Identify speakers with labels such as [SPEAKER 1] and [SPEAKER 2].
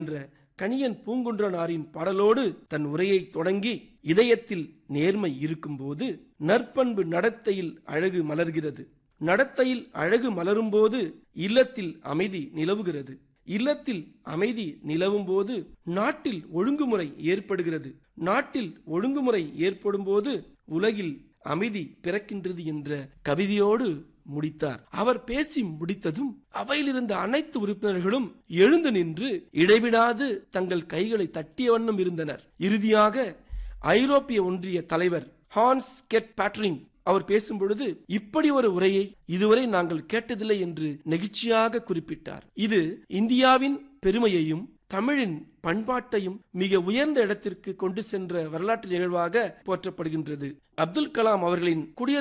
[SPEAKER 1] என்ற கணியன் பூங்குன்றனாரின் பாடலோடு தன் உரையை தொடங்கி இதயத்தில் நேர்மை இருக்கும்போது நற்பண்பு நடத்தையில் அழகு மலர்கிறது நடத்தையில் அழகு மலரும்போது இல்லத்தில் அமைதி நிலவுகிறது இல்லத்தில் அமைதி நிலவும் போது நாட்டில் ஒழுங்குமுறை ஏற்படுகிறது நாட்டில் ஒழுங்குமுறை ஏற்படும் போது உலகில் அமைதி பிறக்கின்றது என்ற கவிதையோடு முடித்தார் அவர் பேசி முடித்ததும் அவையில் இருந்த அனைத்து உறுப்பினர்களும் எழுந்து நின்று இடைவிடாது தங்கள் கைகளை தட்டிய வண்ணம் இருந்தனர் இறுதியாக ஐரோப்பிய ஒன்றிய தலைவர் ஹான்ஸ் கெட் பேட்ரிங் அவர் பேசும் பொழுது இப்படி ஒரு உரையை இதுவரை நாங்கள் கேட்டதில்லை என்று நெகிழ்ச்சியாக குறிப்பிட்டார் இது இந்தியாவின் பெருமையையும் தமிழின் பண்பாட்டையும் மிக உயர்ந்த இடத்திற்கு கொண்டு சென்ற வரலாற்று நிகழ்வாக போற்றப்படுகின்றது அப்துல் கலாம் அவர்களின் குடியரசு